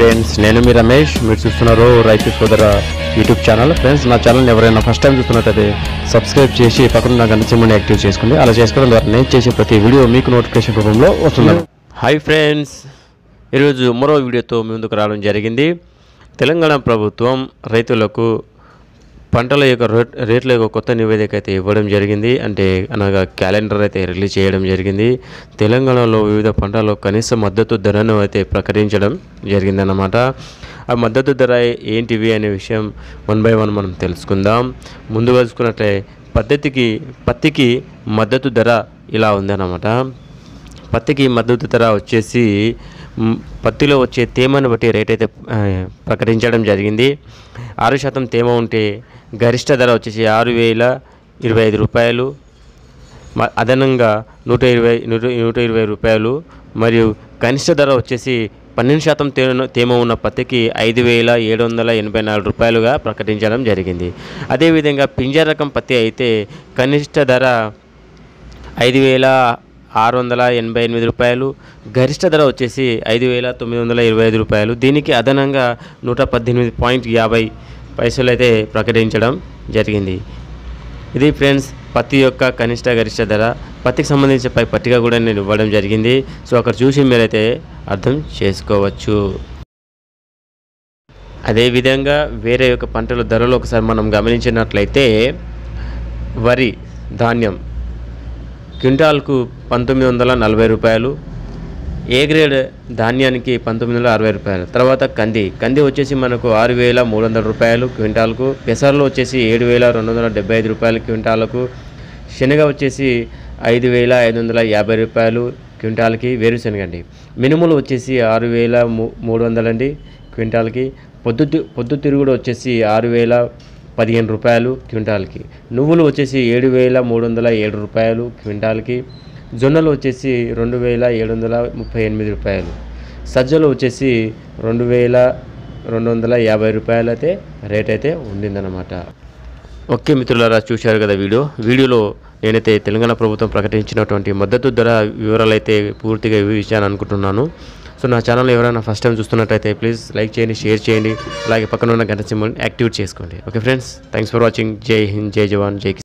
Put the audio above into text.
friends నేను మీ రమేష్ మీరు చూస్తున్నారు రైతు సోదర యూట్యూబ్ ఛానల్ ఫ్రెండ్స్ నా ఛానల్ ఎవరైనా ఫస్ట్ టైం చూస్తున్నట్టయితే సబ్స్క్రైబ్ చేసి పక్కన గంట సింబల్ని యాక్టివ్ చేసుకోండి అలా చేసుకోవడం ద్వారా నేను చేసే ప్రతి వీడియో మీకు నోటిఫికేషన్ రూపంలో వస్తుంది హాయ్ ఫ్రెండ్స్ ఈరోజు మరో వీడియోతో మీ ముందుకు రావడం జరిగింది తెలంగాణ ప్రభుత్వం రైతులకు పంటల యొక్క రేట్ రేట్ల యొక్క కొత్త నివేదిక అయితే ఇవ్వడం జరిగింది అంటే అనగా క్యాలెండర్ అయితే రిలీజ్ చేయడం జరిగింది తెలంగాణలో వివిధ పంటల కనీస మద్దతు ధరను అయితే ప్రకటించడం జరిగిందన్నమాట ఆ మద్దతు ధర ఏంటివి అనే విషయం వన్ బై వన్ మనం తెలుసుకుందాం ముందు తెలుసుకున్నట్లే పద్ధతికి పత్తికి మద్దతు ధర ఇలా ఉందన్నమాట పత్తికి మద్దతు ధర వచ్చేసి మ్, పత్తిలో వచ్చే తేమను బట్టి రేట్ అయితే ఆ, ప్రకటించడం జరిగింది ఆరు శాతం తేమ ఉంటే గరిష్ట ధర వచ్చేసి ఆరు వేల ఇరవై ఐదు రూపాయలు మ- అదనంగా నూట ఇరవై నూట నూట ఇరవై రూపాయలు మరియు కనిష్ట ధర వచ్చేసి పన్నెండు శాతం తేమ తేమ ఉన్న పత్తికి ఐదు వేల ఏడు వందల ఎనభై నాలుగు రూపాయలుగా ప్రకటించడం జరిగింది అదేవిధంగా పింజ రకం పత్తి అయితే కనిష్ట ధర ఐదు వేల ఆరు వందల ఎనభై ఎనిమిది రూపాయలు గరిష్ట ధర వచ్చేసి ఐదు వేల తొమ్మిది వందల ఇరవై ఐదు రూపాయలు దీనికి అదనంగా నూట పద్దెనిమిది పాయింట్ యాభై పైసలు అయితే ప్రకటించడం జరిగింది ఇది ఫ్రెండ్స్ పత్తి యొక్క కనిష్ట గరిష్ట ధర పత్తికి సంబంధించిన పై పట్టిక కూడా నేను ఇవ్వడం జరిగింది సో అక్కడ చూసి మీరైతే అర్థం చేసుకోవచ్చు అదేవిధంగా వేరే యొక్క పంటల ధరలు ఒకసారి మనం గమనించినట్లయితే వరి ధాన్యం క్వింటాల్కు పంతొమ్మిది వందల నలభై రూపాయలు ఏ గ్రేడ్ ధాన్యానికి పంతొమ్మిది వందల అరవై రూపాయలు తర్వాత కంది కంది వచ్చేసి మనకు ఆరు వేల మూడు వందల రూపాయలు క్వింటాల్కు పెసర్లు వచ్చేసి ఏడు వేల రెండు వందల డెబ్బై ఐదు రూపాయలు క్వింటాలకు శనగ వచ్చేసి ఐదు వేల ఐదు వందల యాభై రూపాయలు క్వింటాల్కి వేరుశనగ అండి మినుములు వచ్చేసి ఆరు వేల మూ మూడు వందలండి క్వింటాల్కి పొద్దు పొద్దుతిరుగుడు వచ్చేసి ఆరు వేల పదిహేను రూపాయలు క్వింటాల్కి నువ్వులు వచ్చేసి ఏడు వేల మూడు వందల ఏడు రూపాయలు క్వింటాల్కి జొన్నలు వచ్చేసి రెండు వేల ఏడు వందల ముప్పై ఎనిమిది రూపాయలు సజ్జలు వచ్చేసి రెండు వేల రెండు వందల యాభై రూపాయలు అయితే రేట్ అయితే ఉండిందన్నమాట ఓకే మిత్రులారా చూశారు కదా వీడియో వీడియోలో నేనైతే తెలంగాణ ప్రభుత్వం ప్రకటించినటువంటి మద్దతు ధర వివరాలు అయితే పూర్తిగా వివరించాను అనుకుంటున్నాను సో నా ఛానల్ ఎవరైనా ఫస్ట్ టైం చూస్తున్నట్టయితే ప్లీజ్ లైక్ చేయండి షేర్ చేయండి అలాగే పక్కన ఉన్న గంట సింబల్ యాక్టివేట్ చేసుకోండి okay friends thanks for watching Jai Hind జై జవాన్ జై కిసాన్